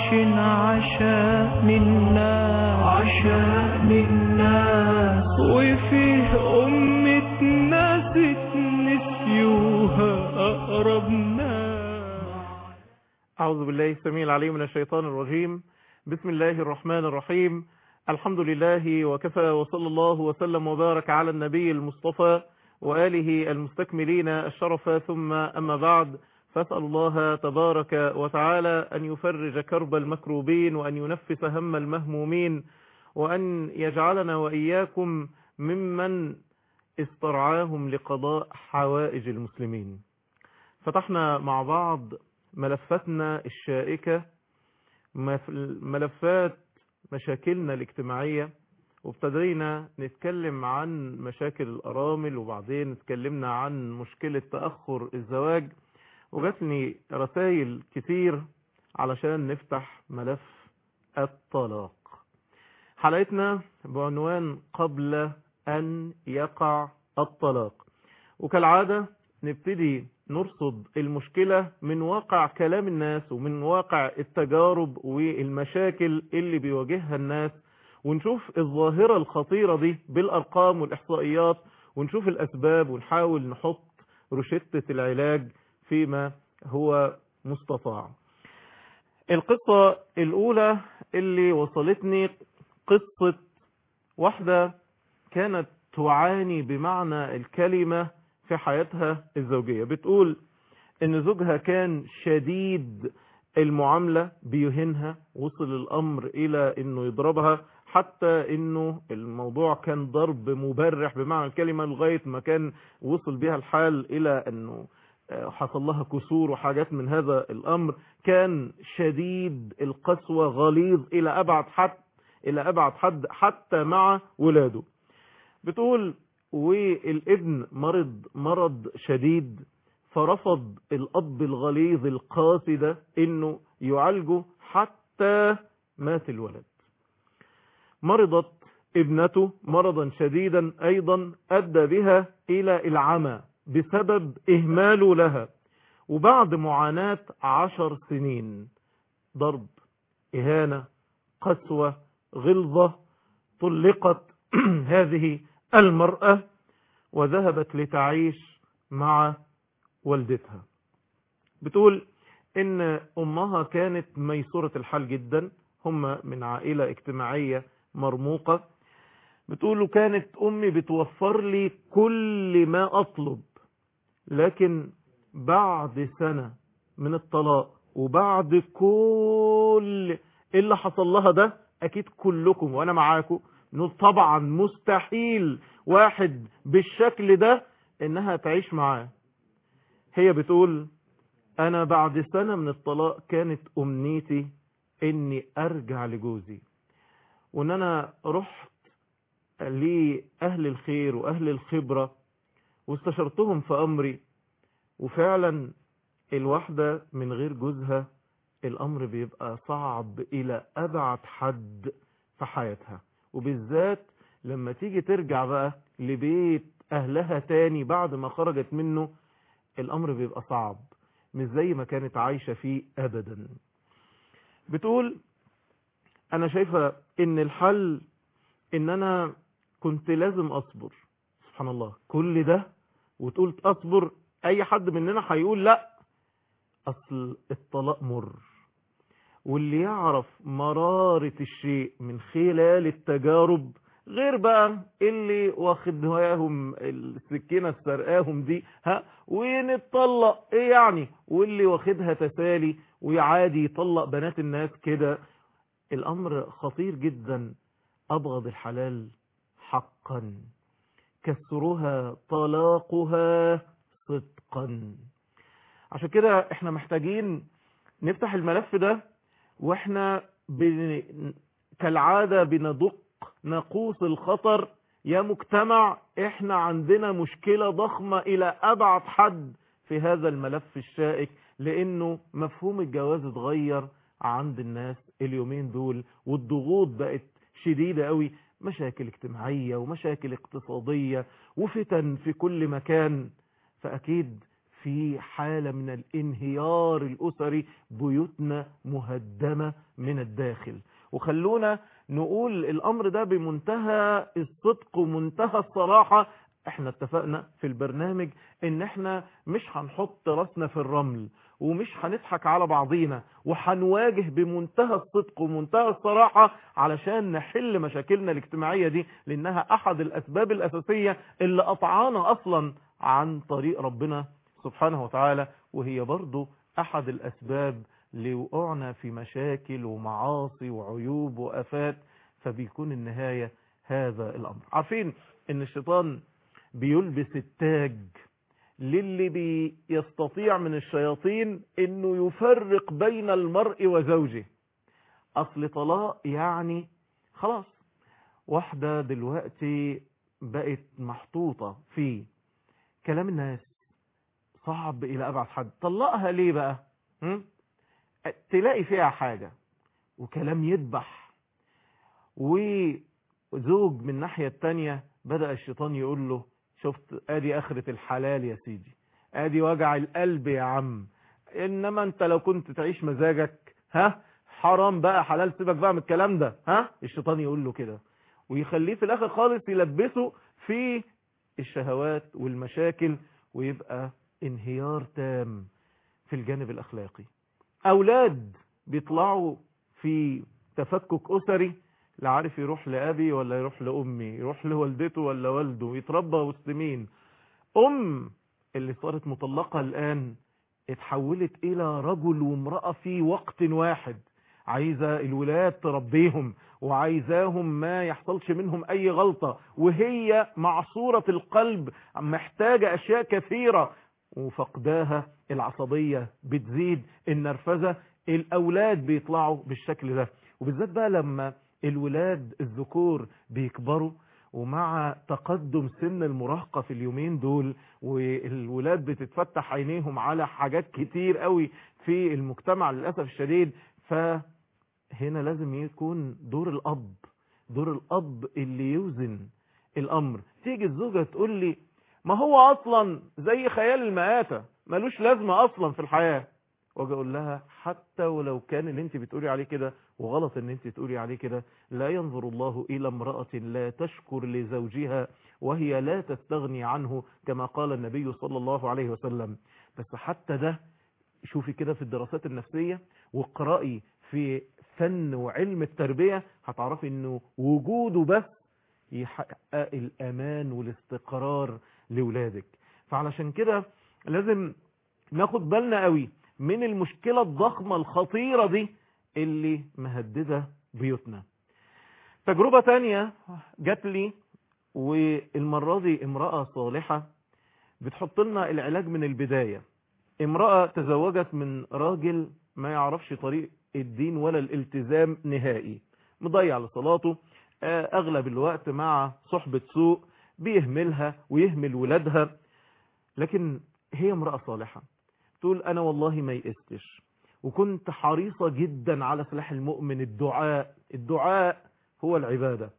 عايشين عشان الناس عشان الناس وفيه أمة ناس نسيوها أقرب ناس أعوذ بالله السميع العليم من الشيطان الرجيم بسم الله الرحمن الرحيم الحمد لله وكفى وصلى الله وسلم وبارك على النبي المصطفى وآله المستكملين الشرف ثم أما بعد فاسأل الله تبارك وتعالى أن يفرج كرب المكروبين وأن ينفس هم المهمومين وأن يجعلنا وإياكم ممن استرعاهم لقضاء حوائج المسلمين فتحنا مع بعض ملفاتنا الشائكة ملفات مشاكلنا الاجتماعية وابتدينا نتكلم عن مشاكل الأرامل وبعدين اتكلمنا عن مشكلة تأخر الزواج وجاتني رسائل كتير علشان نفتح ملف الطلاق حلقتنا بعنوان قبل أن يقع الطلاق وكالعادة نبتدي نرصد المشكلة من واقع كلام الناس ومن واقع التجارب والمشاكل اللي بيواجهها الناس ونشوف الظاهرة الخطيرة دي بالأرقام والإحصائيات ونشوف الأسباب ونحاول نحط روشتة العلاج فيما هو مستطاع القصة الأولى اللي وصلتني قصة واحدة كانت تعاني بمعنى الكلمة في حياتها الزوجية بتقول ان زوجها كان شديد المعاملة بيهنها وصل الامر الى انه يضربها حتى انه الموضوع كان ضرب مبرح بمعنى الكلمة لغاية ما كان وصل بها الحال الى انه حصل لها كسور وحاجات من هذا الامر كان شديد القسوة غليظ الى ابعد حد الى ابعد حد حتى مع ولاده بتقول والابن مرض مرض شديد فرفض الاب الغليظ القاسي ده انه يعالجه حتى مات الولد مرضت ابنته مرضا شديدا ايضا ادى بها الى العمى بسبب اهماله لها وبعد معاناة عشر سنين ضرب اهانة قسوة غلظة طلقت هذه المرأة وذهبت لتعيش مع والدتها بتقول ان امها كانت ميسورة الحال جدا هم من عائلة اجتماعية مرموقة بتقول كانت امي بتوفر لي كل ما اطلب لكن بعد سنة من الطلاق وبعد كل اللي حصل لها ده اكيد كلكم وانا معاكم نقول طبعا مستحيل واحد بالشكل ده انها تعيش معاه هي بتقول انا بعد سنة من الطلاق كانت امنيتي اني ارجع لجوزي وان انا رحت لأهل الخير واهل الخبرة واستشرتهم في امري وفعلا الواحدة من غير جوزها الامر بيبقى صعب الى ابعد حد في حياتها وبالذات لما تيجي ترجع بقى لبيت اهلها تاني بعد ما خرجت منه الامر بيبقى صعب مش زي ما كانت عايشة فيه ابدا بتقول انا شايفة ان الحل ان انا كنت لازم اصبر سبحان الله كل ده وتقول اصبر اي حد مننا هيقول لا اصل الطلاق مر واللي يعرف مرارة الشيء من خلال التجارب غير بقى اللي واخدهم السكينة السرقاهم دي ها ونتطلق ايه يعني واللي واخدها تسالي وعادي يطلق بنات الناس كده الامر خطير جدا ابغض الحلال حقا كسرها طلاقها صدقا عشان كده احنا محتاجين نفتح الملف ده واحنا بن... كالعادة بندق ناقوس الخطر يا مجتمع احنا عندنا مشكلة ضخمة الى ابعد حد في هذا الملف الشائك لانه مفهوم الجواز اتغير عند الناس اليومين دول والضغوط بقت شديدة قوي مشاكل اجتماعية ومشاكل اقتصادية وفتن في كل مكان فأكيد في حالة من الانهيار الأسري بيوتنا مهدمة من الداخل وخلونا نقول الأمر ده بمنتهى الصدق ومنتهى الصراحة احنا اتفقنا في البرنامج ان احنا مش هنحط راسنا في الرمل ومش هنضحك على بعضينا وهنواجه بمنتهى الصدق ومنتهى الصراحة علشان نحل مشاكلنا الاجتماعية دي لانها احد الاسباب الاساسية اللي قطعانا اصلا عن طريق ربنا سبحانه وتعالى وهي برضو احد الاسباب لوقوعنا في مشاكل ومعاصي وعيوب وافات فبيكون النهاية هذا الامر عارفين ان الشيطان بيلبس التاج للي بيستطيع من الشياطين انه يفرق بين المرء وزوجه اصل طلاق يعني خلاص واحدة دلوقتي بقت محطوطة في كلام الناس صعب الى ابعد حد طلقها ليه بقى م? تلاقي فيها حاجة وكلام يذبح وزوج من الناحية التانية بدأ الشيطان يقول له شفت ادي اخرة الحلال يا سيدي ادي وجع القلب يا عم انما انت لو كنت تعيش مزاجك ها حرام بقى حلال سيبك بقى من الكلام ده ها الشيطان يقول له كده ويخليه في الاخر خالص يلبسه في الشهوات والمشاكل ويبقى انهيار تام في الجانب الاخلاقي اولاد بيطلعوا في تفكك اسري لا عارف يروح لأبي ولا يروح لأمي يروح لوالدته ولا والده يتربى وسط مين أم اللي صارت مطلقة الآن اتحولت إلى رجل وامرأة في وقت واحد عايزة الولاد تربيهم وعايزاهم ما يحصلش منهم أي غلطة وهي معصورة القلب محتاجة أشياء كثيرة وفقداها العصبية بتزيد النرفزة الأولاد بيطلعوا بالشكل ده وبالذات بقى لما الولاد الذكور بيكبروا ومع تقدم سن المراهقة في اليومين دول والولاد بتتفتح عينيهم على حاجات كتير قوي في المجتمع للأسف الشديد فهنا لازم يكون دور الأب دور الأب اللي يوزن الأمر تيجي الزوجة تقول لي ما هو أصلا زي خيال المآتة ملوش لازمة أصلا في الحياة واجي اقول لها حتى ولو كان اللي انت بتقولي عليه كده وغلط ان انت تقولي عليه كده لا ينظر الله الى امرأة لا تشكر لزوجها وهي لا تستغني عنه كما قال النبي صلى الله عليه وسلم بس حتى ده شوفي كده في الدراسات النفسية واقرأي في فن وعلم التربية هتعرفي انه وجوده بس يحقق الامان والاستقرار لولادك فعلشان كده لازم ناخد بالنا قوي من المشكلة الضخمة الخطيرة دي اللي مهددة بيوتنا تجربة تانية جات لي والمرة دي امرأة صالحة بتحط لنا العلاج من البداية امرأة تزوجت من راجل ما يعرفش طريق الدين ولا الالتزام نهائي مضيع لصلاته اغلب الوقت مع صحبة سوء بيهملها ويهمل ولادها لكن هي امرأة صالحة تقول انا والله ما يئستش وكنت حريصة جدا على سلاح المؤمن الدعاء الدعاء هو العبادة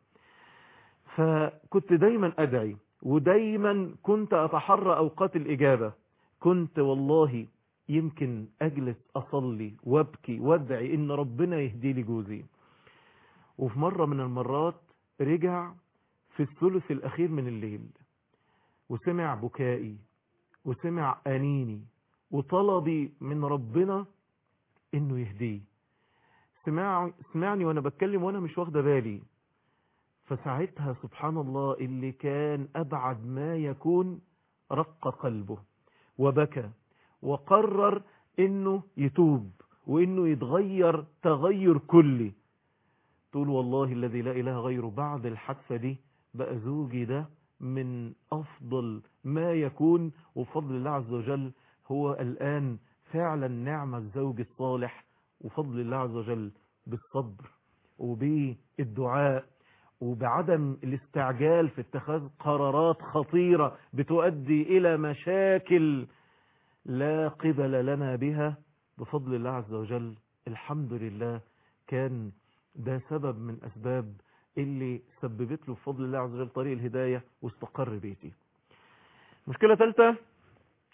فكنت دايما ادعي ودايما كنت اتحرى اوقات الاجابة كنت والله يمكن اجلس اصلي وابكي وادعي ان ربنا يهدي لي جوزي وفي مرة من المرات رجع في الثلث الاخير من الليل وسمع بكائي وسمع انيني وطلبي من ربنا انه يهديه سمع سمعني وانا بتكلم وانا مش واخده بالي فساعتها سبحان الله اللي كان ابعد ما يكون رق قلبه وبكى وقرر انه يتوب وانه يتغير تغير كلي تقول والله الذي لا اله غيره بعد الحادثه دي بقى زوجي ده من افضل ما يكون وفضل الله عز وجل هو الآن فعلا نعم الزوج الصالح وفضل الله عز وجل بالصبر وبالدعاء وبعدم الاستعجال في اتخاذ قرارات خطيرة بتؤدي إلى مشاكل لا قبل لنا بها بفضل الله عز وجل الحمد لله كان ده سبب من أسباب اللي سببت له بفضل الله عز وجل طريق الهداية واستقر بيتي مشكلة ثالثة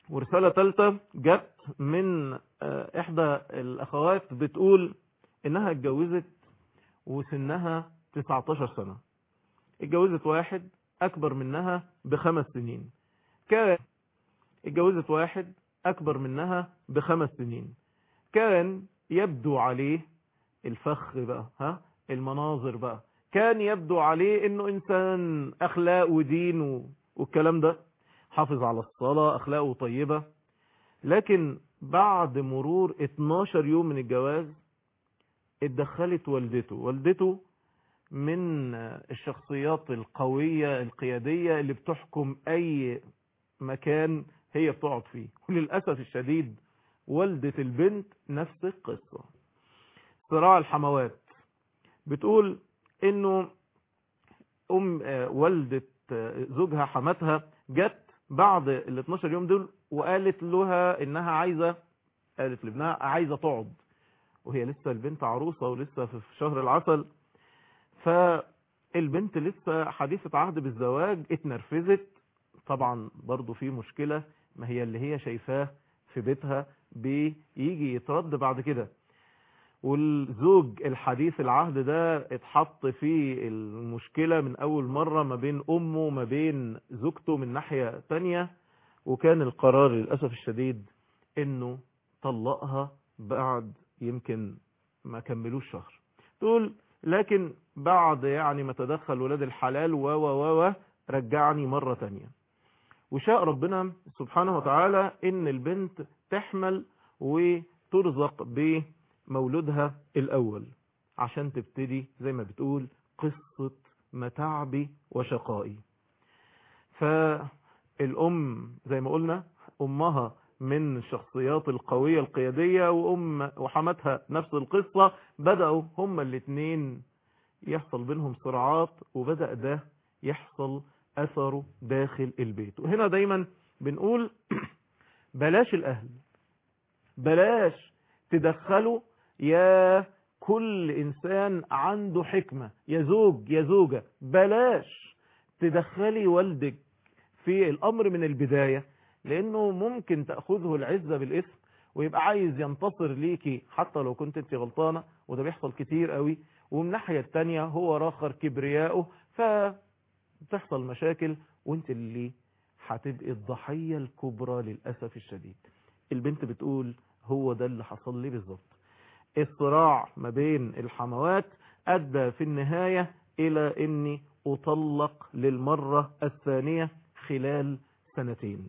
ورسالة ثالثة جت من آه، إحدى الأخوات بتقول إنها اتجوزت وسنها 19 سنة اتجوزت واحد أكبر منها بخمس سنين كان اتجوزت واحد أكبر منها بخمس سنين كان يبدو عليه الفخ بقى ها المناظر بقى كان يبدو عليه انه انسان اخلاق ودين و- والكلام ده حافظ على الصلاة اخلاقه طيبة لكن بعد مرور 12 يوم من الجواز اتدخلت والدته والدته من الشخصيات القوية القيادية اللي بتحكم اي مكان هي بتقعد فيه وللأسف الشديد والدة البنت نفس القصة صراع الحموات بتقول انه ام آه، والدة آه، زوجها حماتها جت بعد ال 12 يوم دول وقالت لها انها عايزة قالت لابنها عايزة تقعد وهي لسه البنت عروسة ولسه في شهر العسل فالبنت لسه حديثة عهد بالزواج اتنرفزت طبعا برضو في مشكلة ما هي اللي هي شايفاه في بيتها بيجي يترد بعد كده والزوج الحديث العهد ده اتحط في المشكلة من أول مرة ما بين أمه وما بين زوجته من ناحية تانية وكان القرار للأسف الشديد إنه طلقها بعد يمكن ما كملوش شهر تقول لكن بعد يعني ما تدخل ولاد الحلال و و و و رجعني مرة تانية وشاء ربنا سبحانه وتعالى ان البنت تحمل وترزق بمولودها الاول عشان تبتدي زي ما بتقول قصة متاعبي وشقائي فالام زي ما قلنا امها من الشخصيات القوية القيادية وام وحماتها نفس القصة بدأوا هما الاتنين يحصل بينهم صراعات وبدأ ده يحصل أثره داخل البيت وهنا دايما بنقول بلاش الأهل بلاش تدخلوا يا كل إنسان عنده حكمة يا زوج يا زوجة بلاش تدخلي والدك في الأمر من البداية لأنه ممكن تأخذه العزة بالاسم ويبقى عايز ينتصر ليكي حتى لو كنت انت غلطانة وده بيحصل كتير قوي ومن الناحية التانية هو راخر كبرياءه فتحصل مشاكل وانت اللي هتبقي الضحية الكبرى للأسف الشديد البنت بتقول هو ده اللي حصل لي بالظبط الصراع ما بين الحموات أدى في النهاية إلى أني أطلق للمرة الثانية خلال سنتين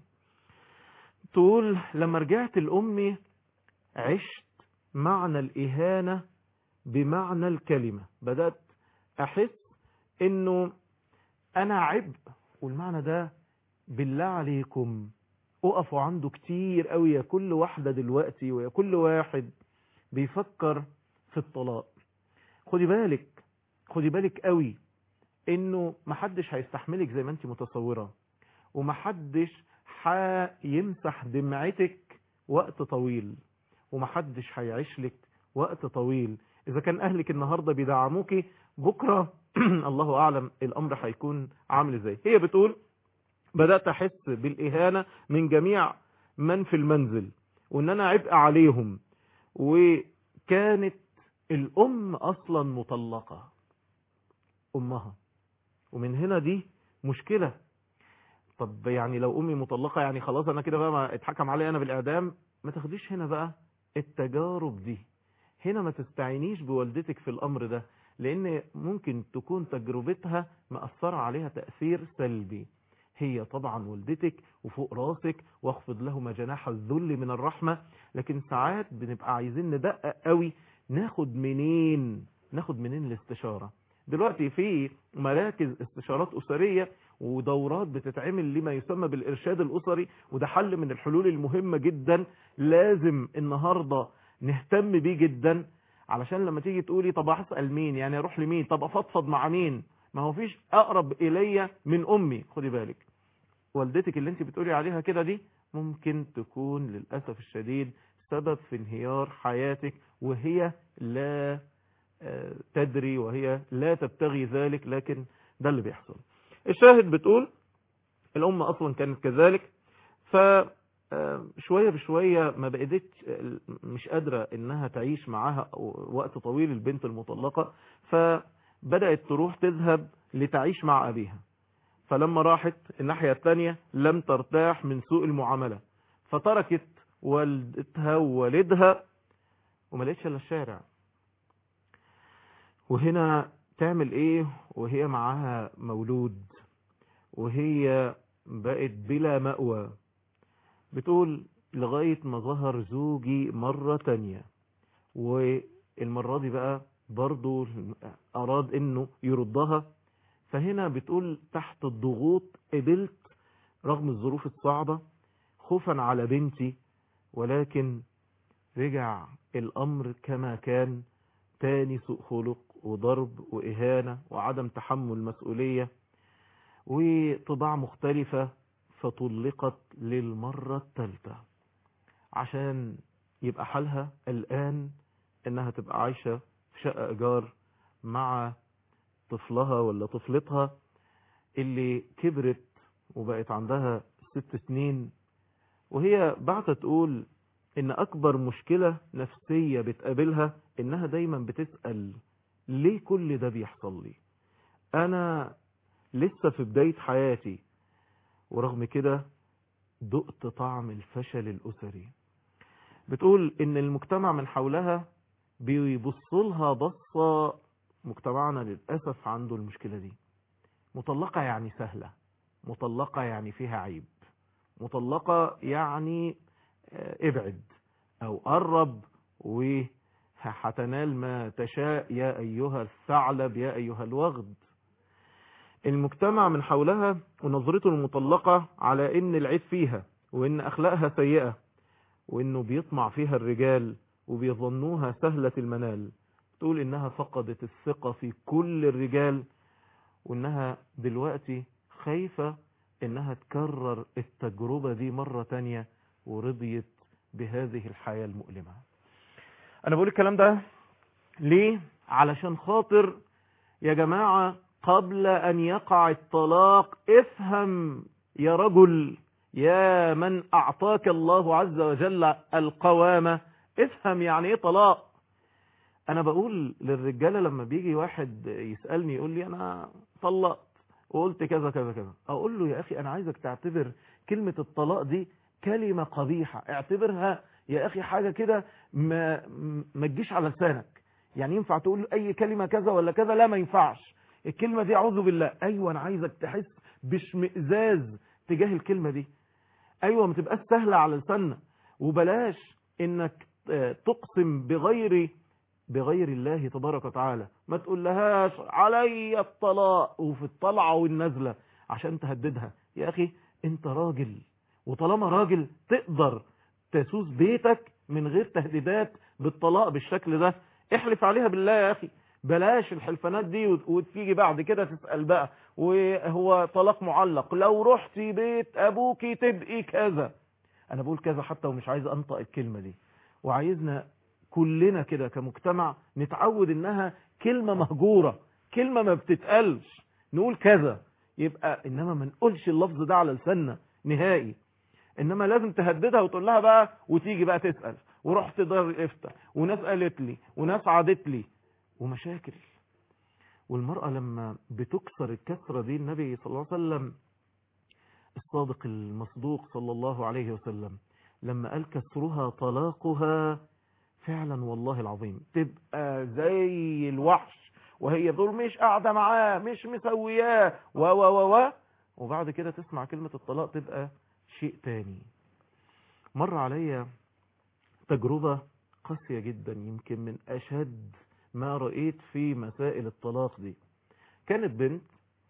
تقول لما رجعت لأمي عشت معنى الإهانة بمعنى الكلمة بدأت أحس أنه أنا عبء والمعنى ده بالله عليكم أقفوا عنده كتير قوي يا كل واحدة دلوقتي ويا كل واحد بيفكر في الطلاق خدي بالك خدي بالك قوي انه محدش هيستحملك زي ما انت متصورة ومحدش هيمسح دمعتك وقت طويل ومحدش هيعيش لك وقت طويل اذا كان اهلك النهاردة بيدعموكي بكرة الله اعلم الامر هيكون عامل ازاي هي بتقول بدأت احس بالاهانة من جميع من في المنزل وان انا عبء عليهم وكانت الام اصلا مطلقة امها ومن هنا دي مشكلة طب يعني لو امي مطلقة يعني خلاص انا كده بقى ما اتحكم علي انا بالاعدام ما تاخديش هنا بقى التجارب دي هنا ما تستعينيش بوالدتك في الامر ده لان ممكن تكون تجربتها مأثرة عليها تأثير سلبي هي طبعا والدتك وفوق راسك واخفض لهما جناح الذل من الرحمة لكن ساعات بنبقى عايزين ندقق قوي ناخد منين ناخد منين الاستشارة دلوقتي في مراكز استشارات أسرية ودورات بتتعمل لما يسمى بالإرشاد الأسري وده حل من الحلول المهمة جدا لازم النهاردة نهتم بيه جدا علشان لما تيجي تقولي طب هسأل مين يعني اروح لمين طب افضفض مع مين ما هو فيش اقرب الي من امي خدي بالك والدتك اللي انت بتقولي عليها كده دي ممكن تكون للأسف الشديد سبب في انهيار حياتك وهي لا تدري وهي لا تبتغي ذلك لكن ده اللي بيحصل الشاهد بتقول الأمة أصلا كانت كذلك آه، شوية بشوية ما بقدتش آه، مش قادرة انها تعيش معاها وقت طويل البنت المطلقة فبدأت تروح تذهب لتعيش مع أبيها فلما راحت الناحية الثانية لم ترتاح من سوء المعاملة فتركت والدتها ووالدها وما لقيتش الا الشارع وهنا تعمل ايه وهي معاها مولود وهي بقت بلا مأوى بتقول لغاية ما ظهر زوجي مرة تانية والمرة دي بقى برضو أراد انه يردها فهنا بتقول تحت الضغوط قبلت رغم الظروف الصعبة خوفا على بنتي ولكن رجع الأمر كما كان تاني سوء خلق وضرب وإهانة وعدم تحمل مسؤولية وطباع مختلفة فطلقت للمرة الثالثة عشان يبقى حالها الآن إنها تبقى عايشة في شقة إيجار مع طفلها ولا طفلتها اللي كبرت وبقت عندها ست سنين وهي بعد تقول ان اكبر مشكلة نفسية بتقابلها انها دايما بتسأل ليه كل ده بيحصل لي انا لسه في بداية حياتي ورغم كده دقت طعم الفشل الاسري بتقول ان المجتمع من حولها بيبصلها بصة مجتمعنا للأسف عنده المشكلة دي مطلقة يعني سهلة مطلقة يعني فيها عيب مطلقة يعني ابعد او قرب وهتنال ما تشاء يا ايها الثعلب يا ايها الوغد المجتمع من حولها ونظرته المطلقة على ان العيب فيها وان اخلاقها سيئة وانه بيطمع فيها الرجال وبيظنوها سهلة المنال تقول انها فقدت الثقة في كل الرجال وانها دلوقتي خايفة انها تكرر التجربة دي مرة تانية ورضيت بهذه الحياة المؤلمة انا بقول الكلام ده ليه علشان خاطر يا جماعة قبل ان يقع الطلاق افهم يا رجل يا من اعطاك الله عز وجل القوامة افهم يعني ايه طلاق انا بقول للرجالة لما بيجي واحد يسألني يقول لي انا طلقت وقلت كذا كذا كذا اقول له يا اخي انا عايزك تعتبر كلمة الطلاق دي كلمة قبيحة اعتبرها يا اخي حاجة كده ما, ما تجيش على لسانك يعني ينفع تقول اي كلمة كذا ولا كذا لا ما ينفعش الكلمة دي اعوذ بالله ايوه انا عايزك تحس باشمئزاز تجاه الكلمة دي ايوه ما تبقاش سهلة على لساننا وبلاش انك تقسم بغير بغير الله تبارك وتعالى ما تقول لهاش علي الطلاق وفي الطلعة والنزلة عشان تهددها يا اخي انت راجل وطالما راجل تقدر تسوس بيتك من غير تهديدات بالطلاق بالشكل ده احلف عليها بالله يا اخي بلاش الحلفانات دي وتيجي بعد كده تسأل بقى وهو طلاق معلق لو رحتي بيت ابوكي تبقي كذا انا بقول كذا حتى ومش عايز انطق الكلمة دي وعايزنا كلنا كده كمجتمع نتعود انها كلمة مهجورة كلمة ما بتتقالش نقول كذا يبقى انما ما نقولش اللفظ ده على لساننا نهائي انما لازم تهددها وتقول لها بقى وتيجي بقى تسأل ورحت دار الافتاء وناس قالت لي وناس عادت لي ومشاكل والمرأة لما بتكسر الكسرة دي النبي صلى الله عليه وسلم الصادق المصدوق صلى الله عليه وسلم لما قال كسرها طلاقها فعلا والله العظيم تبقى زي الوحش وهي دول مش قاعدة معاه مش مسوياه و و و و وبعد كده تسمع كلمة الطلاق تبقى شيء تاني مر عليا تجربة قاسية جدا يمكن من أشد ما رأيت في مسائل الطلاق دي كانت بنت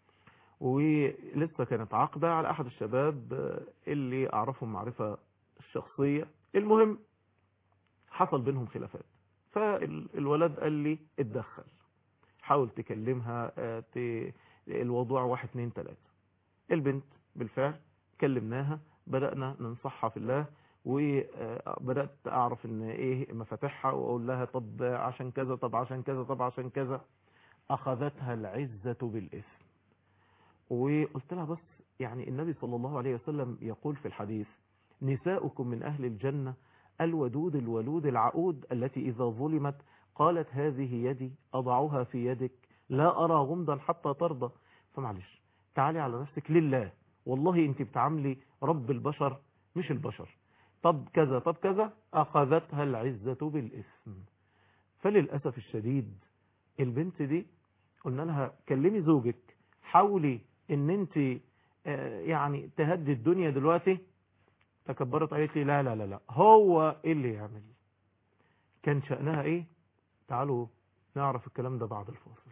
ولسه كانت عاقدة على أحد الشباب اللي أعرفهم معرفة شخصية المهم حصل بينهم خلافات فالولد قال لي اتدخل حاول تكلمها الوضوع واحد اتنين تلاتة البنت بالفعل كلمناها بدأنا ننصحها في الله وبدأت أعرف إن إيه مفاتيحها وأقول لها طب عشان كذا طب عشان كذا طب عشان كذا أخذتها العزة بالإثم وقلت لها بس يعني النبي صلى الله عليه وسلم يقول في الحديث نساؤكم من أهل الجنة الودود الولود العقود التي إذا ظلمت قالت هذه يدي أضعها في يدك لا أرى غمضا حتى ترضى فمعلش تعالي على نفسك لله والله انت بتعاملي رب البشر مش البشر طب كذا طب كذا أخذتها العزة بالإثم فللأسف الشديد البنت دي قلنا لها كلمي زوجك حاولي ان انت آه، يعني تهدي الدنيا دلوقتي تكبرت قالت لي لا لا لا لا هو ايه اللي يعمل كان شأنها ايه تعالوا نعرف الكلام ده بعد الفاصل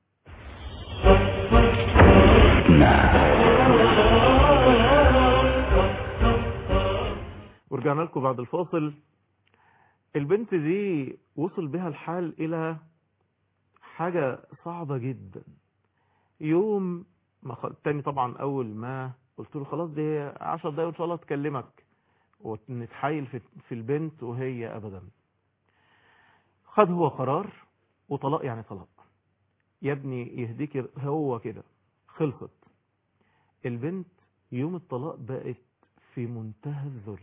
ورجعنا لكم بعد الفاصل البنت دي وصل بها الحال الى حاجة صعبة جدا يوم ما خ... تاني طبعا اول ما قلت له خلاص دي عشر دقايق ان شاء الله تكلمك ونتحايل في, في البنت وهي ابدا خد هو قرار وطلاق يعني طلاق يا ابني يهديك هو كده خلصت البنت يوم الطلاق بقت في منتهى الذل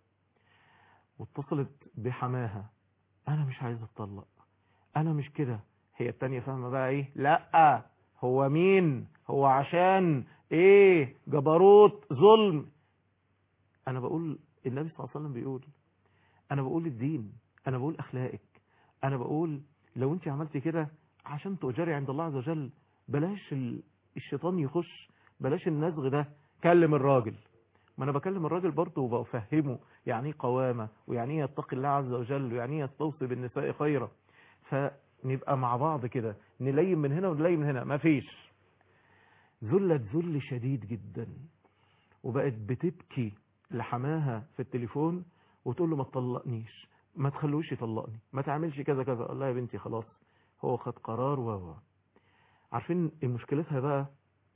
واتصلت بحماها انا مش عايز اتطلق انا مش كده هي التانية فاهمة بقى ايه لا هو مين هو عشان ايه جبروت ظلم انا بقول النبي صلى الله عليه وسلم بيقول انا بقول الدين انا بقول اخلاقك انا بقول لو انت عملتي كده عشان تؤجري عند الله عز وجل بلاش ال- الشيطان يخش بلاش النزغ ده كلم الراجل ما انا بكلم الراجل برضه وبفهمه يعني ايه قوامه ويعني ايه يتقي الله عز وجل ويعني ايه يستوصي بالنساء خيرا فنبقى مع بعض كده نلين من هنا ونلين من هنا مفيش ذلت ذل شديد جدا وبقت بتبكي لحماها في التليفون وتقول له ما تطلقنيش ما تخلوش يطلقني ما تعملش كذا كذا قال لها يا بنتي خلاص هو خد قرار و و عارفين مشكلتها بقى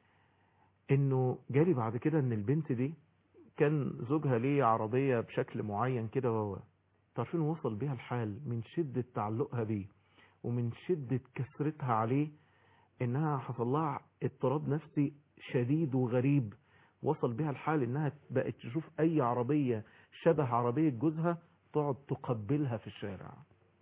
انه جالي بعد كده ان البنت دي كان زوجها ليه عربية بشكل معين كده و و تعرفين وصل بيها الحال من شدة تعلقها بيه ومن شدة كسرتها عليه انها حصل لها اضطراب نفسي شديد وغريب وصل بها الحال انها بقت تشوف اي عربية شبه عربية جوزها تقعد تقبلها في الشارع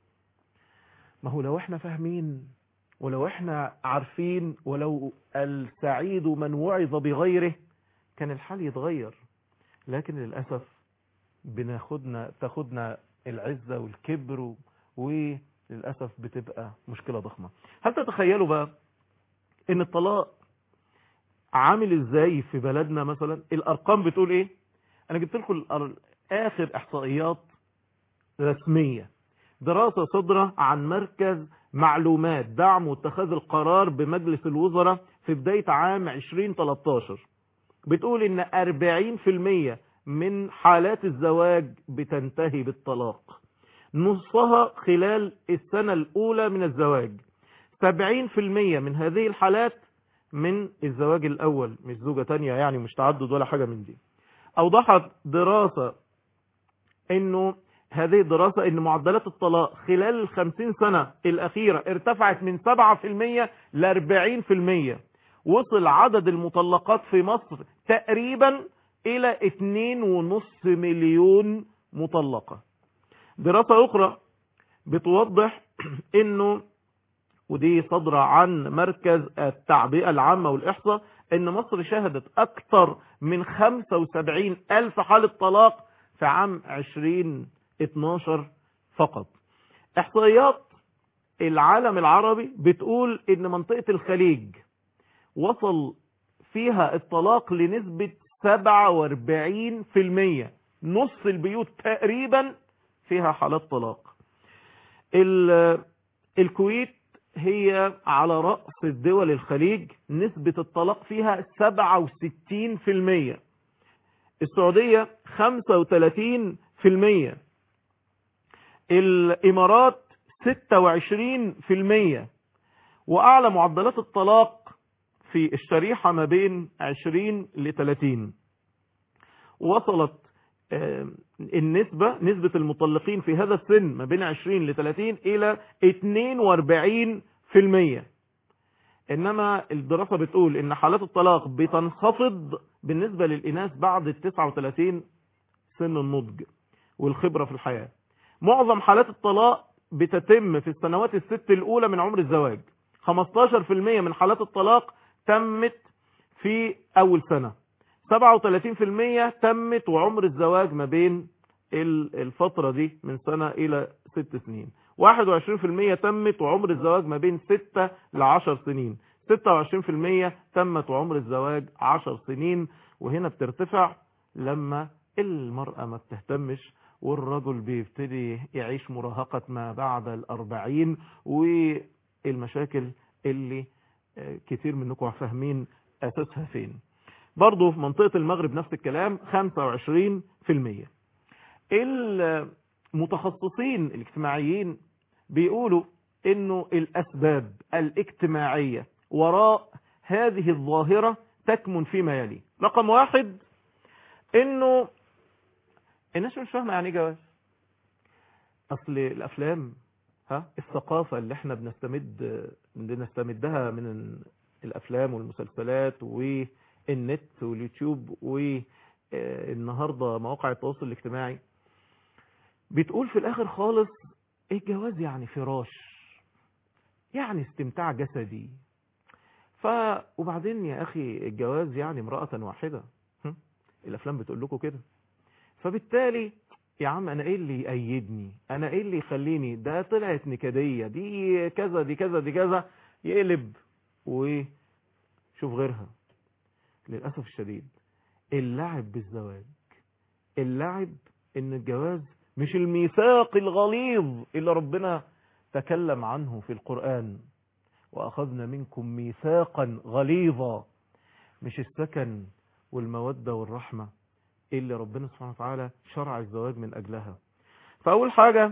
ما هو لو احنا فاهمين ولو احنا عارفين ولو السعيد من وعظ بغيره كان الحال يتغير لكن للأسف بناخدنا تاخدنا العزة والكبر وللأسف بتبقى مشكلة ضخمة هل تتخيلوا بقى ان الطلاق عامل ازاي في بلدنا مثلا الارقام بتقول ايه انا جبت لكم الأر- اخر احصائيات رسمية دراسة صدرة عن مركز معلومات دعم واتخاذ القرار بمجلس الوزراء في بداية عام 2013 بتقول ان 40% من حالات الزواج بتنتهي بالطلاق نصها خلال السنة الاولى من الزواج 70% من هذه الحالات من الزواج الاول مش زوجة تانية يعني مش تعدد ولا حاجة من دي اوضحت دراسة انه هذه الدراسة ان معدلات الطلاق خلال الخمسين سنة الاخيرة ارتفعت من 7% ل 40% وصل عدد المطلقات في مصر تقريبا الى 2.5 مليون مطلقة دراسة اخرى بتوضح انه ودي صادرة عن مركز التعبئة العامة والإحصاء ان مصر شهدت اكثر من 75 الف حالة طلاق في عام 2012 فقط احصائيات العالم العربي بتقول ان منطقة الخليج وصل فيها الطلاق لنسبة 47% نص البيوت تقريبا فيها حالات طلاق ال- الكويت هي على رأس الدول الخليج نسبة الطلاق فيها 67% السعودية 35% الإمارات 26% وأعلى معدلات الطلاق في الشريحة ما بين 20 ل 30 وصلت آه، النسبة نسبة المطلقين في هذا السن ما بين 20 ل 30 إلى 42% إنما الدراسة بتقول إن حالات الطلاق بتنخفض بالنسبة للإناث بعد ال 39 سن النضج والخبرة في الحياة معظم حالات الطلاق بتتم في السنوات الست الأولى من عمر الزواج 15% من حالات الطلاق تمت في أول سنة 37% تمت وعمر الزواج ما بين الفترة دي من سنة إلى ست سنين 21% تمت وعمر الزواج ما بين 6 ل 10 سنين 26% تمت وعمر الزواج 10 سنين وهنا بترتفع لما المرأة ما بتهتمش والرجل بيبتدي يعيش مراهقة ما بعد الأربعين والمشاكل اللي كتير منكم فاهمين أساسها فين برضو في منطقة المغرب نفس الكلام 25% المتخصصين الاجتماعيين بيقولوا انه الاسباب الاجتماعية وراء هذه الظاهرة تكمن فيما يلي رقم واحد انه الناس مش فاهمة يعني جواز اصل الافلام ها الثقافة اللي احنا بنستمد بنستمدها من الافلام والمسلسلات والنت واليوتيوب والنهاردة مواقع التواصل الاجتماعي بتقول في الاخر خالص الجواز يعني فراش يعني استمتاع جسدي ف وبعدين يا اخي الجواز يعني امرأة واحدة الافلام بتقول لكم كده فبالتالي يا عم انا ايه اللي يأيدني انا ايه اللي يخليني ده طلعت نكدية دي كذا دي كذا دي كذا يقلب وشوف غيرها للأسف الشديد اللعب بالزواج اللعب ان الجواز مش الميثاق الغليظ اللي ربنا تكلم عنه في القرآن وأخذنا منكم ميثاقا غليظا مش السكن والمودة والرحمة اللي ربنا سبحانه وتعالى شرع الزواج من أجلها فأول حاجة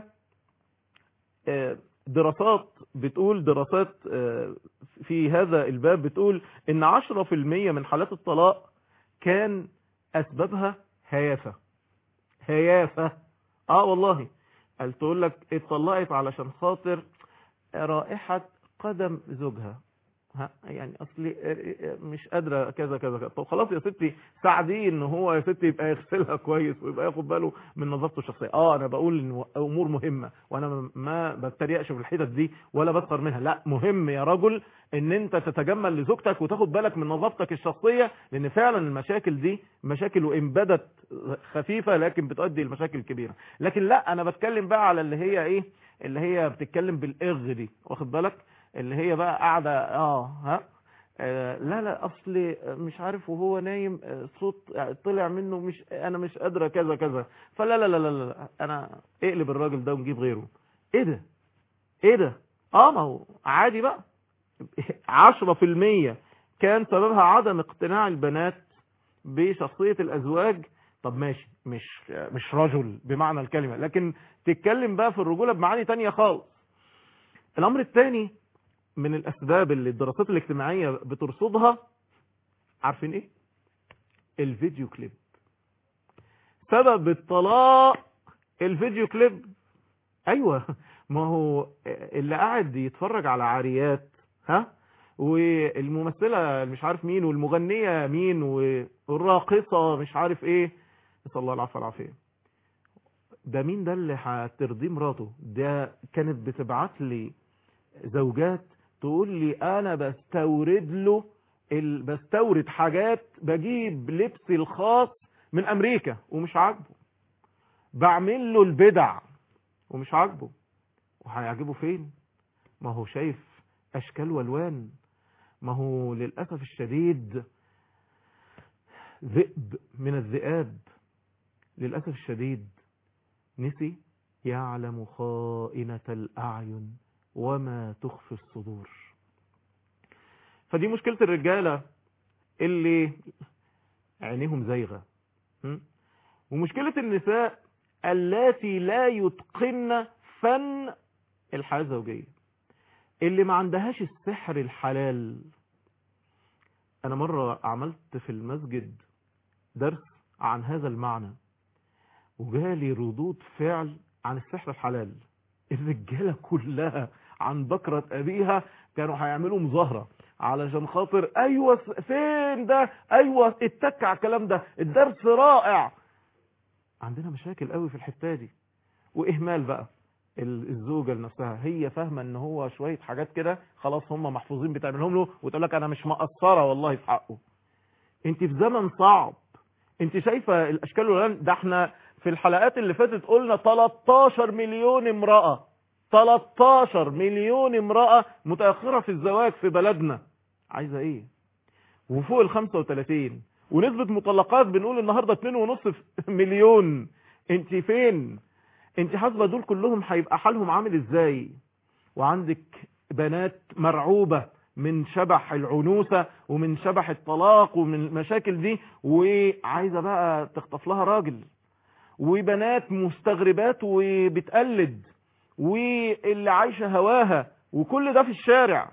دراسات بتقول دراسات في هذا الباب بتقول ان 10% من حالات الطلاق كان أسبابها هيافة هيافة اه والله قال تقول لك اتطلقت علشان خاطر رائحة قدم زوجها ها يعني اصلي مش قادره كذا كذا كذا طب خلاص يا ستي ساعديه ان هو يا ستي يبقى يغسلها كويس ويبقى ياخد باله من نظافته الشخصيه اه انا بقول ان امور مهمه وانا ما بتريقش في الحتت دي ولا بسخر منها لا مهم يا رجل ان انت تتجمل لزوجتك وتاخد بالك من نظافتك الشخصيه لان فعلا المشاكل دي مشاكل وان بدت خفيفه لكن بتؤدي لمشاكل كبيره لكن لا انا بتكلم بقى على اللي هي ايه اللي هي بتتكلم بالاغ دي واخد بالك اللي هي بقى قاعدة اه ها آه لا لا اصل مش عارف وهو نايم صوت طلع منه مش انا مش قادرة كذا كذا فلا لا لا لا, لا انا اقلب الراجل ده ونجيب غيره ايه ده ايه ده اه ما هو عادي بقى عشرة في المية كان سببها عدم اقتناع البنات بشخصية الازواج طب ماشي مش مش رجل بمعنى الكلمة لكن تتكلم بقى في الرجولة بمعاني تانية خالص الامر الثاني من الاسباب اللي الدراسات الاجتماعية بترصدها عارفين ايه الفيديو كليب سبب الطلاق الفيديو كليب ايوه ما هو اللي قاعد يتفرج على عاريات ها والممثلة مش عارف مين والمغنية مين والراقصة مش عارف ايه نسأل الله العفو والعافية ده مين ده اللي هترضيه مراته ده كانت بتبعت لي زوجات تقول لي انا بستورد له ال... بستورد حاجات بجيب لبسي الخاص من امريكا ومش عاجبه بعمل له البدع ومش عاجبه وهيعجبه فين ما هو شايف اشكال والوان ما هو للاسف الشديد ذئب من الذئاب للاسف الشديد نسي يعلم خائنة الاعين وما تخفي الصدور فدي مشكلة الرجالة اللي عينيهم زيغة ومشكلة النساء اللاتي لا يتقن فن الحياة الزوجية اللي ما عندهاش السحر الحلال انا مرة عملت في المسجد درس عن هذا المعنى وجالي ردود فعل عن السحر الحلال الرجالة كلها عن بكرة أبيها كانوا هيعملوا مظاهرة علشان خاطر أيوة فين ده أيوة اتك على الكلام ده الدرس رائع عندنا مشاكل قوي في الحتة دي واهمال بقى ال- الزوجة لنفسها هي فاهمة ان هو شوية حاجات كده خلاص هم محفوظين بتعملهم له وتقول لك انا مش مقصرة والله في حقه انت في زمن صعب انت شايفة الاشكال والالوان ده احنا في الحلقات اللي فاتت قلنا 13 مليون امرأة 13 مليون امرأة متأخرة في الزواج في بلدنا عايزة ايه وفوق ال 35 ونسبة مطلقات بنقول النهاردة 2.5 مليون انت فين انت حاسبة دول كلهم هيبقى حالهم عامل ازاي وعندك بنات مرعوبة من شبح العنوسة ومن شبح الطلاق ومن المشاكل دي وعايزة بقى تخطف لها راجل وبنات مستغربات وبتقلد واللي عايشة هواها وكل ده في الشارع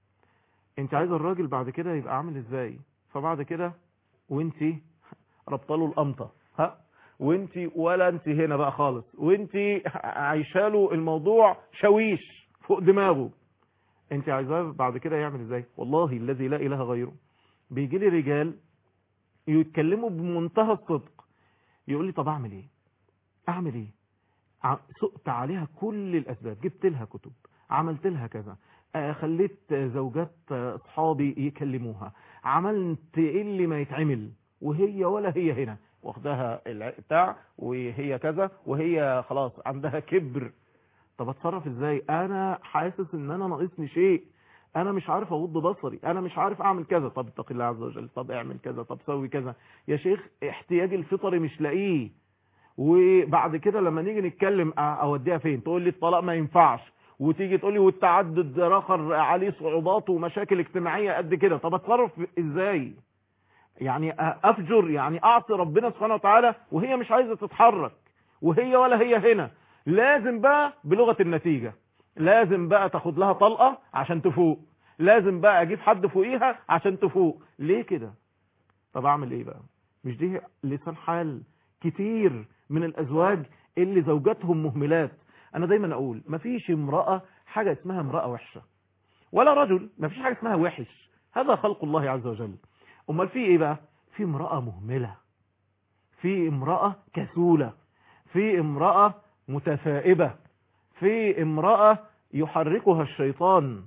انت عايزة الراجل بعد كده يبقى عامل ازاي فبعد كده وانت ربطله القمطة ها وانت ولا انت هنا بقى خالص وانت عايشاله الموضوع شويش فوق دماغه انت عايزاه بعد كده يعمل ازاي والله الذي لا اله غيره بيجي لي رجال يتكلموا بمنتهى الصدق يقول لي طب اعمل ايه اعمل ايه ع- سقت عليها كل الاسباب جبت لها كتب عملت لها كذا آه، خليت آه، زوجات آه، اصحابي يكلموها عملت ايه اللي ما يتعمل وهي ولا هي هنا واخدها الع- بتاع وهي كذا وهي خلاص عندها كبر طب اتصرف ازاي انا حاسس ان انا ناقصني شيء انا مش عارف اغض بصري انا مش عارف اعمل كذا طب اتق الله عز وجل طب اعمل كذا طب سوي كذا يا شيخ احتياجي الفطري مش لاقيه وبعد كده لما نيجي نتكلم أ- اوديها فين تقول لي الطلاق ما ينفعش وتيجي تقول لي والتعدد اخر عليه صعوبات ومشاكل اجتماعيه قد كده طب اتصرف ازاي يعني أ- افجر يعني اعصي ربنا سبحانه وتعالى وهي مش عايزه تتحرك وهي ولا هي هنا لازم بقى بلغه النتيجه لازم بقى تاخد لها طلقه عشان تفوق لازم بقى اجيب حد فوقيها عشان تفوق ليه كده طب اعمل ايه بقى مش دي لسان حال كتير من الازواج اللي زوجاتهم مهملات انا دايما اقول مفيش امرأة حاجة اسمها امرأة وحشة ولا رجل مفيش حاجة اسمها وحش هذا خلق الله عز وجل امال في ايه بقى في امرأة مهملة في امرأة كسولة في امرأة متفائبة في امرأة يحركها الشيطان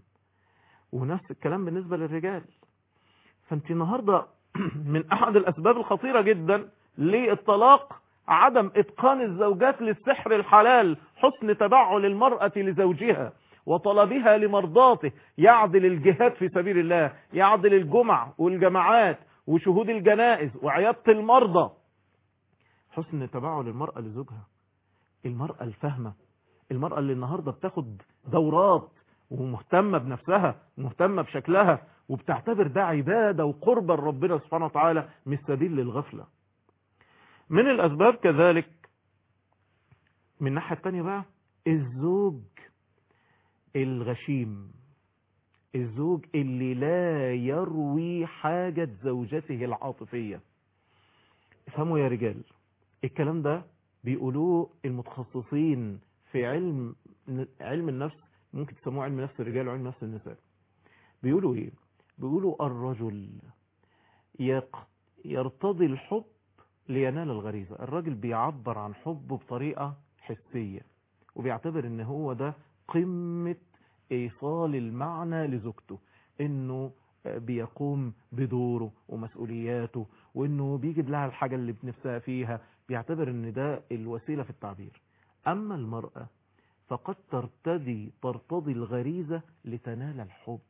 ونفس الكلام بالنسبة للرجال فانت النهاردة من احد الاسباب الخطيرة جدا للطلاق عدم اتقان الزوجات للسحر الحلال حسن تبعل المرأة لزوجها وطلبها لمرضاته يعدل الجهاد في سبيل الله يعدل الجمع والجماعات وشهود الجنائز وعيادة المرضى حسن تبعل المرأة لزوجها المرأة الفهمة المرأة اللي النهاردة بتاخد دورات ومهتمة بنفسها ومهتمة بشكلها وبتعتبر ده عبادة وقربة لربنا سبحانه وتعالى مش سبيل للغفلة من الأسباب كذلك من الناحية التانية بقى الزوج الغشيم الزوج اللي لا يروي حاجة زوجته العاطفية افهموا يا رجال الكلام ده بيقولوه المتخصصين في علم علم النفس ممكن تسموه علم نفس الرجال وعلم نفس النساء بيقولوا ايه بيقولوا الرجل يق يرتضي الحب لينال الغريزة الراجل بيعبر عن حبه بطريقة حسية وبيعتبر ان هو ده قمة ايصال المعنى لزوجته انه بيقوم بدوره ومسؤولياته وانه بيجيب لها الحاجة اللي بنفسها فيها بيعتبر ان ده الوسيلة في التعبير اما المرأة فقد ترتدي ترتضي الغريزة لتنال الحب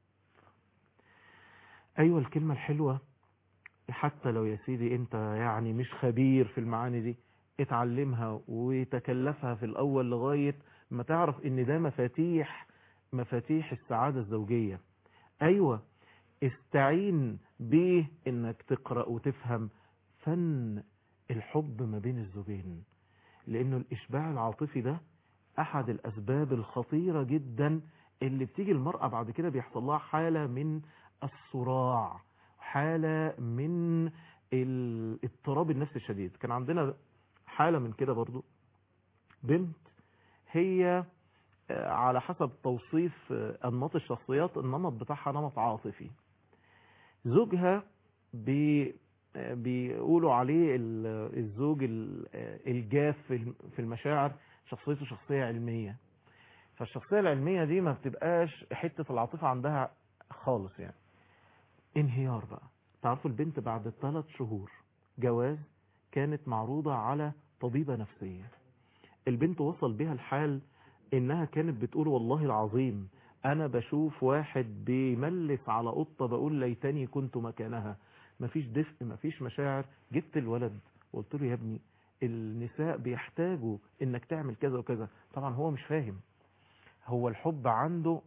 ايوه الكلمة الحلوة حتى لو يا سيدي انت يعني مش خبير في المعاني دي اتعلمها وتكلفها في الاول لغاية ما تعرف ان ده مفاتيح مفاتيح السعادة الزوجية ايوه استعين بيه انك تقرأ وتفهم فن الحب ما بين الزوجين لانه الاشباع العاطفي ده احد الاسباب الخطيرة جدا اللي بتيجي المرأة بعد كده بيحصل لها حالة من الصراع حالة من الاضطراب النفسي الشديد كان عندنا حالة من كده برضو بنت هي على حسب توصيف أنماط الشخصيات النمط بتاعها نمط عاطفي زوجها آه، بيقولوا عليه ال- الزوج ال- آه، الجاف في الم- في المشاعر شخصيته شخصية علمية فالشخصية العلمية دي ما بتبقاش حتة العاطفة عندها خالص يعني انهيار بقى تعرفوا البنت بعد ثلاث شهور جواز كانت معروضة على طبيبة نفسية البنت وصل بها الحال انها كانت بتقول والله العظيم انا بشوف واحد بيملس على قطة بقول ليتني كنت مكانها مفيش دفء مفيش مشاعر جبت الولد وقلت له يا ابني النساء بيحتاجوا انك تعمل كذا وكذا طبعا هو مش فاهم هو الحب عنده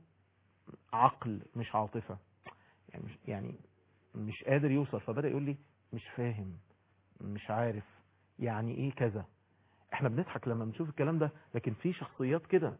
عقل مش عاطفة يعني مش, يعني مش قادر يوصل فبدأ يقول لي مش فاهم مش عارف يعني ايه كذا احنا بنضحك لما بنشوف الكلام ده لكن في شخصيات كده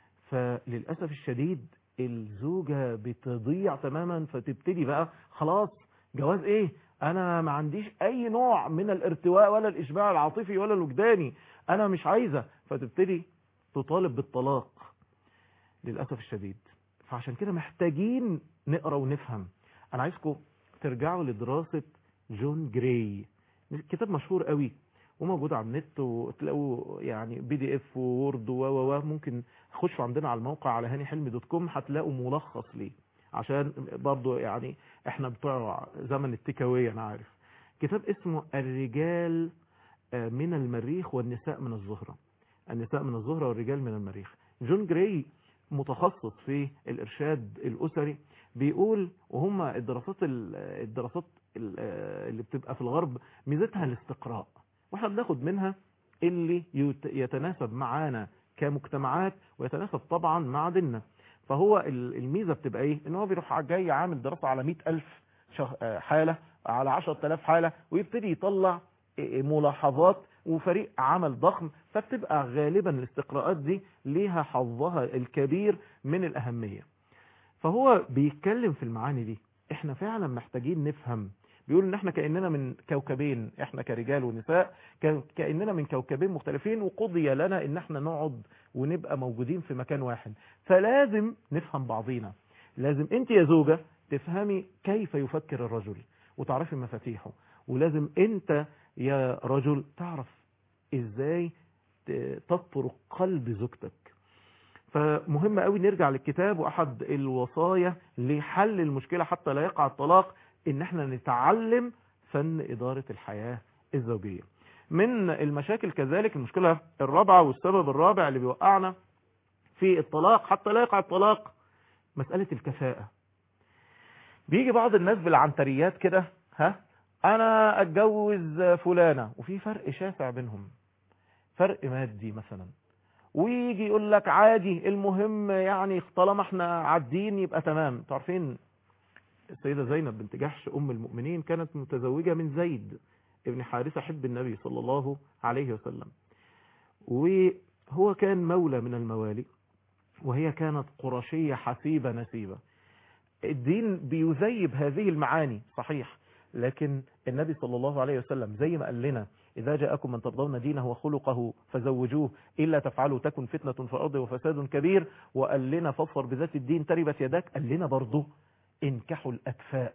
فللأسف الشديد الزوجة بتضيع تماما فتبتدي بقى خلاص جواز ايه انا ما عنديش اي نوع من الارتواء ولا الاشباع العاطفي ولا الوجداني انا مش عايزة فتبتدي تطالب بالطلاق للأسف الشديد فعشان كده محتاجين نقرأ ونفهم انا عايزكم ترجعوا لدراسة جون جراي كتاب مشهور قوي وموجود على النت وتلاقوا يعني بي دي اف وورد و و و ممكن خشوا عندنا على الموقع على هاني حلمي دوت كوم هتلاقوا ملخص ليه عشان برضو يعني احنا بتوع زمن التكاوية انا عارف كتاب اسمه الرجال آه، من المريخ والنساء من الزهرة النساء من الزهرة والرجال من المريخ جون جراي متخصص في الارشاد الاسري بيقول وهم الدراسات ال- الدراسات ال- آه، اللي بتبقى في الغرب ميزتها الاستقراء واحنا بناخد منها اللي يت- يتناسب معانا كمجتمعات ويتناسب طبعا مع ديننا فهو ال- الميزة بتبقى ايه ان هو بيروح جاي عامل دراسة على مئة الف شه- آه، حالة على عشرة الاف حالة ويبتدي يطلع إيه ملاحظات وفريق عمل ضخم فبتبقى غالبا الاستقراءات دي ليها حظها الكبير من الأهمية فهو بيتكلم في المعاني دي احنا فعلا محتاجين نفهم بيقول ان احنا كأننا من كوكبين احنا كرجال ونساء ك- كأننا من كوكبين مختلفين وقضي لنا ان احنا نقعد ونبقى موجودين في مكان واحد فلازم نفهم بعضينا لازم انت يا زوجة تفهمي كيف يفكر الرجل وتعرفي مفاتيحه ولازم انت يا رجل تعرف ازاي ت- تطرق قلب زوجتك فمهم قوي نرجع للكتاب واحد الوصايا لحل المشكلة حتى لا يقع الطلاق ان احنا نتعلم فن ادارة الحياة الزوجية من المشاكل كذلك المشكلة الرابعة والسبب الرابع اللي بيوقعنا في الطلاق حتى لا يقع الطلاق مسألة الكفاءة بيجي بعض الناس بالعنتريات كده ها انا اتجوز فلانة وفي فرق شاسع بينهم فرق مادي مثلا ويجي يقول لك عادي المهم يعني طالما احنا عادين يبقى تمام تعرفين السيدة زينب بنت جحش ام المؤمنين كانت متزوجة من زيد ابن حارثة حب النبي صلى الله عليه وسلم وهو كان مولى من الموالي وهي كانت قرشية حسيبة نسيبة الدين بيذيب هذه المعاني صحيح لكن النبي صلى الله عليه وسلم زي ما قال لنا إذا جاءكم من ترضون دينه وخلقه فزوجوه إلا تفعلوا تكن فتنة في الأرض وفساد كبير وقال لنا فاظفر بذات الدين تربت يداك قال لنا برضه انكحوا الأكفاء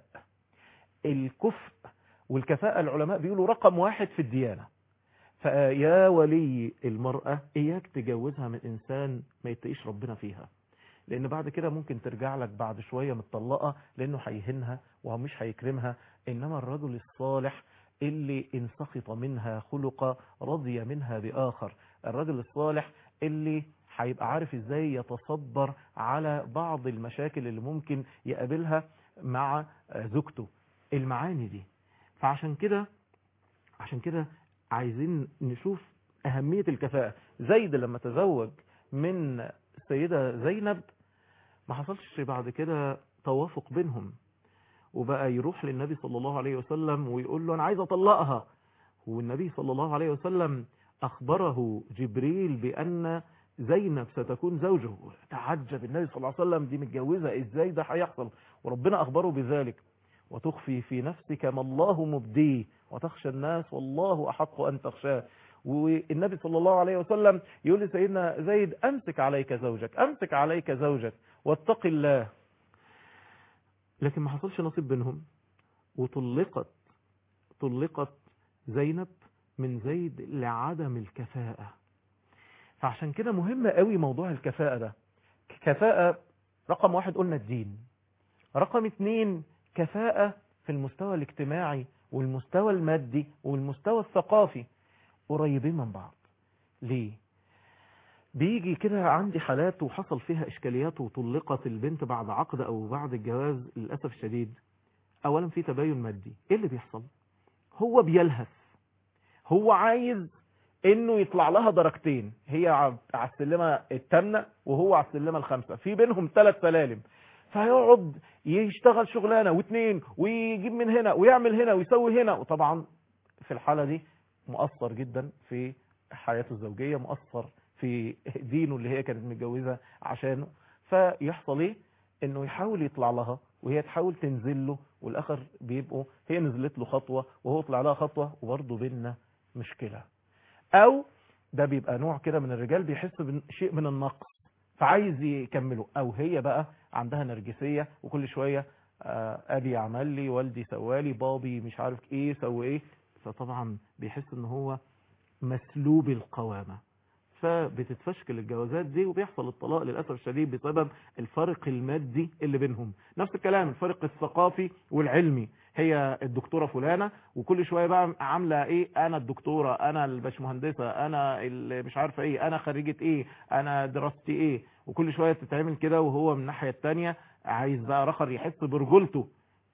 الكفء والكفاءة العلماء بيقولوا رقم واحد في الديانة فيا ولي المرأة إياك تجوزها من إنسان ما يتقيش ربنا فيها لأن بعد كده ممكن ترجع لك بعد شوية متطلقة لأنه هيهنها ومش هيكرمها إنما الرجل الصالح اللي إن سخط منها خلق رضي منها بآخر الرجل الصالح اللي هيبقى عارف ازاي يتصبر على بعض المشاكل اللي ممكن يقابلها مع زوجته المعاني دي فعشان كده عشان كده عايزين نشوف أهمية الكفاءة زيد لما تزوج من السيدة زينب ما حصلش بعد كده توافق بينهم وبقى يروح للنبي صلى الله عليه وسلم ويقول له أنا عايز أطلقها والنبي صلى الله عليه وسلم أخبره جبريل بأن زينب ستكون زوجه تعجب النبي صلى الله عليه وسلم دي متجوزة ازاي ده هيحصل وربنا أخبره بذلك وتخفي في نفسك ما الله مبديه وتخشى الناس والله أحق أن تخشاه والنبي صلى الله عليه وسلم يقول لسيدنا زيد أمسك عليك زوجك أمسك عليك زوجك واتق الله لكن ما حصلش نصيب بينهم وطلقت طلقت زينب من زيد لعدم الكفاءة فعشان كده مهم قوي موضوع الكفاءة ده كفاءة رقم واحد قلنا الدين رقم اتنين كفاءة في المستوى الاجتماعي والمستوى المادي والمستوى الثقافي قريبين من بعض ليه بيجي كده عندي حالات وحصل فيها اشكاليات وطلقت البنت بعد عقد او بعد الجواز للاسف الشديد اولا في تباين مادي ايه اللي بيحصل هو بيلهث هو عايز انه يطلع لها درجتين هي على السلمه الثامنه وهو على السلمه الخامسه في بينهم ثلاث سلالم فهيقعد يشتغل شغلانه واثنين ويجيب من هنا ويعمل هنا ويسوي هنا وطبعا في الحاله دي مؤثر جدا في حياته الزوجيه مؤثر في دينه اللي هي كانت متجوزه عشانه فيحصل ايه انه يحاول يطلع لها وهي تحاول تنزل له والاخر بيبقوا هي نزلت له خطوه وهو طلع لها خطوه وبرضه بينا مشكله او ده بيبقى نوع كده من الرجال بيحس بشيء من النقص فعايز يكمله او هي بقى عندها نرجسيه وكل شويه آه، ابي عمل لي والدي سوالي بابي مش عارف ايه سوى ايه فطبعا بيحس ان هو مسلوب القوامه فبتتفشكل الجوازات دي وبيحصل الطلاق للاسف الشديد بسبب الفرق المادي اللي بينهم نفس الكلام الفرق الثقافي والعلمي هي الدكتوره فلانه وكل شويه بقى عامله ايه انا الدكتوره انا الباشمهندسه انا اللي مش عارفه ايه انا خريجه ايه انا دراستي ايه وكل شويه تتعمل كده وهو من الناحيه الثانيه عايز بقى رخر يحس برجولته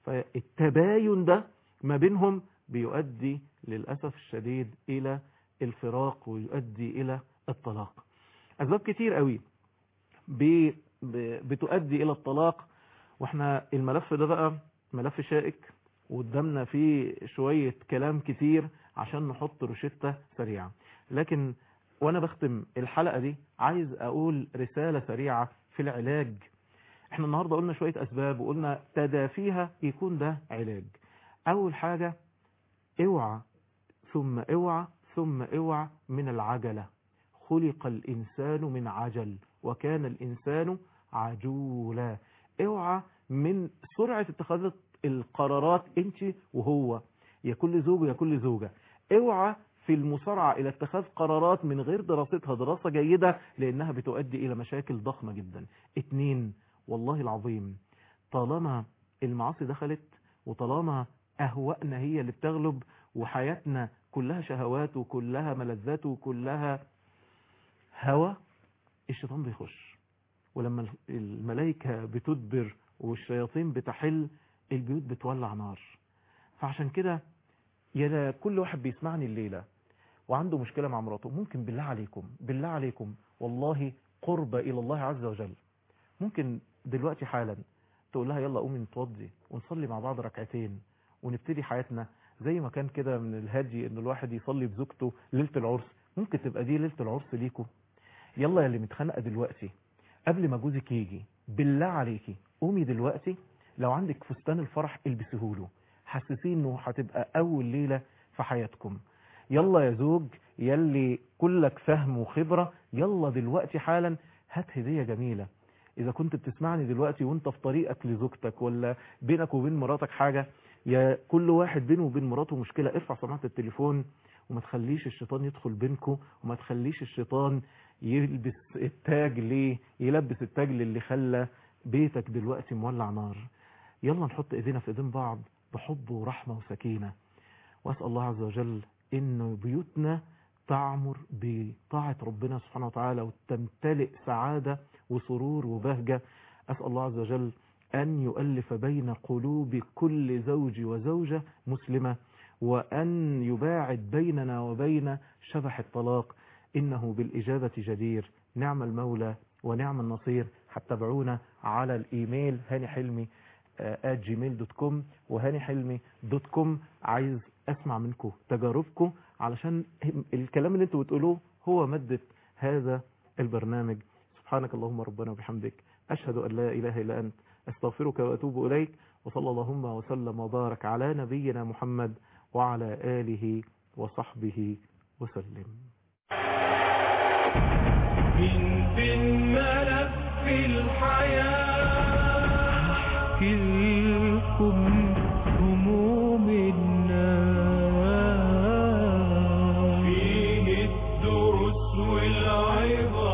فالتباين ده ما بينهم بيؤدي للاسف الشديد الى الفراق ويؤدي الى الطلاق اسباب كتير قوي بي ب- بتؤدي الى الطلاق واحنا الملف ده بقى ملف شائك وقدامنا فيه شوية كلام كتير عشان نحط روشتة سريعة لكن وانا بختم الحلقة دي عايز اقول رسالة سريعة في العلاج احنا النهاردة قلنا شوية اسباب وقلنا تدافيها يكون ده علاج اول حاجة اوعى ثم اوعى ثم اوعى من العجلة خلق الانسان من عجل وكان الانسان عجولا اوعى من سرعة اتخاذ القرارات انت وهو يا كل زوج يا كل زوجة اوعى في المسارعة الى اتخاذ قرارات من غير دراستها دراسة جيدة لانها بتؤدي الى مشاكل ضخمة جدا اتنين والله العظيم طالما المعاصي دخلت وطالما اهوائنا هي اللي بتغلب وحياتنا كلها شهوات وكلها ملذات وكلها هوى الشيطان بيخش ولما الملائكة بتدبر والشياطين بتحل البيوت بتولع نار فعشان كده يا كل واحد بيسمعني الليلة وعنده مشكلة مع مراته ممكن بالله عليكم بالله عليكم والله قرب إلى الله عز وجل ممكن دلوقتي حالا تقول لها يلا قومي نتوضي ونصلي مع بعض ركعتين ونبتدي حياتنا زي ما كان كده من الهدي ان الواحد يصلي بزوجته ليلة العرس ممكن تبقى دي ليلة العرس ليكم يلا يا اللي متخانقه دلوقتي قبل ما جوزك يجي بالله عليكي قومي دلوقتي لو عندك فستان الفرح البسيهوله حسسيه انه هتبقى اول ليله في حياتكم يلا يا زوج يلي كلك فهم وخبره يلا دلوقتي حالا هات هديه جميله اذا كنت بتسمعني دلوقتي وانت في طريقك لزوجتك ولا بينك وبين مراتك حاجه يا كل واحد بينه وبين مراته مشكله ارفع سماعه التليفون وما تخليش الشيطان يدخل بينكم وما تخليش الشيطان يلبس التاج ليه يلبس التاج للي خلى بيتك دلوقتي مولع نار يلا نحط ايدينا في ايدين بعض بحب ورحمة وسكينة واسأل الله عز وجل ان بيوتنا تعمر بطاعة ربنا سبحانه وتعالى وتمتلئ سعادة وسرور وبهجة أسأل الله عز وجل أن يؤلف بين قلوب كل زوج وزوجة مسلمة وأن يباعد بيننا وبين شبح الطلاق إنه بالإجابة جدير نعم المولى ونعم النصير هتتابعونا على الإيميل هاني حلمي at gmail.com وهاني حلمي دوت كوم عايز أسمع منكم تجاربكم علشان الكلام اللي انتوا بتقولوه هو مادة هذا البرنامج سبحانك اللهم ربنا وبحمدك أشهد أن لا إله إلا أنت أستغفرك وأتوب إليك وصلى اللهم وسلم وبارك على نبينا محمد وعلى آله وصحبه وسلم من بين ملف الحياة كلكم هموم الناس فيض